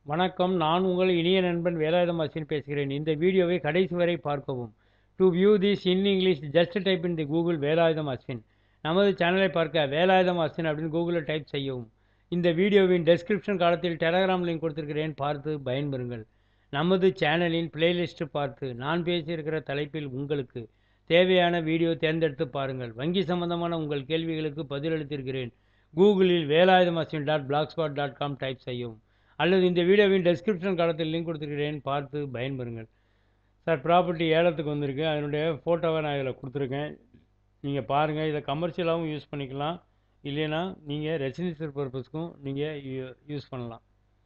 வணக்கம் நான் உங்கள் இனிய நண்பன் வேலாயுதம் அஸ்வின் பேசுகிறேன் இந்த வீடியோவை கடைசி வரை பார்க்கவும் to view this in English just type in the Google Velayudham Ashwin நமது சேனலை பார்க்க வேலாயுதம் அஸ்வின் அப்படின்னு கூகுளில் டைப் செய்யவும் இந்த வீடியோவின் டெஸ்கிரிப்ஷன் காலத்தில் டெலகிராம் லிங்க் கொடுத்திருக்கிறேன் பார்த்து பயன்பெறுங்கள் நமது சேனலின் பிளேலிஸ்ட் பார்த்து நான் பேசியிருக்கிற தலைப்பில் உங்களுக்கு தேவையான வீடியோ தேர்ந்தெடுத்து பாருங்கள் வங்கி சம்பந்தமான உங்கள் கேள்விகளுக்கு பதிலளித்திருக்கிறேன் கூகுளில் Velayudham Ashwin dot blogspot dot com type செய்யவும் அல்லது இந்த வீடியோவின் டெஸ்கிரிப்ஷன் காலத்தில் லிங்க் கொடுத்துருக்கிறேன் பார்த்து பயன்பெறுங்கள் சார் ப்ராப்பர்ட்டி ஏலத்துக்கு வந்திருக்கு அதனுடைய ஃபோட்டோவை நான் இதில் கொடுத்துருக்கேன் நீங்கள் பாருங்கள் இதை கமர்ஷியலாகவும் யூஸ் பண்ணிக்கலாம் இல்லைன்னா நீங்கள் ரெசிடென்ஷியல் பர்பஸ்க்கும் நீங்கள் யூஸ் பண்ணலாம்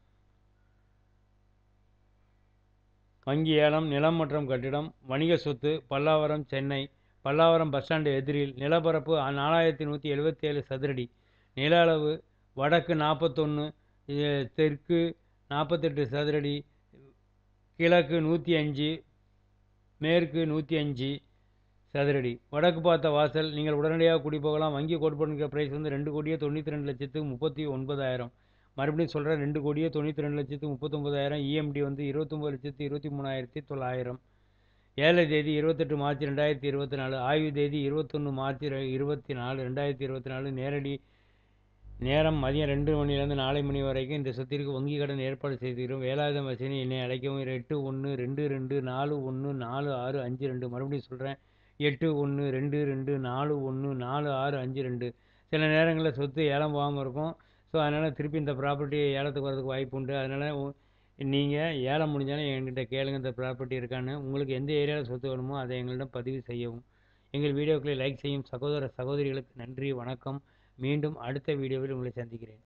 வங்கி ஏலம் நிலம் மற்றும் கட்டிடம் வணிக சொத்து பல்லாவரம் சென்னை பல்லாவரம் பஸ் ஸ்டாண்டு எதிரில் நிலப்பரப்பு நாலாயிரத்தி நூற்றி எழுபத்தி ஏழு சதுரடி நில அளவு வடக்கு நாற்பத்தொன்று தெற்கு நாற்பத்தெட்டு சதுரடி கிழக்கு நூற்றி அஞ்சு மேற்கு நூற்றி அஞ்சு சதுரடி வடக்கு பார்த்த வாசல் நீங்கள் உடனடியாக குடி போகலாம் வங்கி கோட் பண்ணிக்கிற ப்ரைஸ் வந்து ரெண்டு கோடியே தொண்ணூற்றி ரெண்டு லட்சத்து முப்பத்தி ஒன்பதாயிரம் மறுபடியும் சொல்கிறேன் ரெண்டு கோடியே தொண்ணூற்றி ரெண்டு லட்சத்து முப்பத்தொம்பதாயிரம் இஎம்டி வந்து இருபத்தொம்பது லட்சத்து இருபத்தி மூணாயிரத்தி தொள்ளாயிரம் ஏழை தேதி இருபத்தெட்டு மார்ச் ரெண்டாயிரத்தி இருபத்தி நாலு ஆய்வு தேதி இருபத்தொன்று மார்ச் இருபத்தி நாலு ரெண்டாயிரத்தி இருபத்தி நாலு நேரடி நேரம் மதியம் ரெண்டு மணிலேருந்து நாலு மணி வரைக்கும் இந்த சொத்திற்கு வங்கி கடன் ஏற்பாடு செய்திருக்கிறோம் வேலாயுதம் வசதி என்னை அழைக்கவும் எட்டு ஒன்று ரெண்டு ரெண்டு நாலு ஒன்று நாலு ஆறு அஞ்சு ரெண்டு மறுபடியும் சொல்கிறேன் எட்டு ஒன்று ரெண்டு ரெண்டு நாலு ஒன்று நாலு ஆறு அஞ்சு ரெண்டு சில நேரங்களில் சொத்து ஏலம் போகாமல் இருக்கும் ஸோ அதனால் திருப்பி இந்த ப்ராப்பர்ட்டி ஏலத்துக்கு வரதுக்கு வாய்ப்பு உண்டு அதனால் நீங்கள் ஏலம் முடிஞ்சாலும் என்கிட்ட கேளுங்க இந்த ப்ராப்பர்ட்டி இருக்கான்னு உங்களுக்கு எந்த ஏரியாவில் சொத்து வேணுமோ அதை எங்களிடம் பதிவு செய்யவும் எங்கள் வீடியோக்களை லைக் செய்யும் சகோதர சகோதரிகளுக்கு நன்றி வணக்கம் மீண்டும் அடுத்த வீடியோவில் உங்களை சந்திக்கிறேன்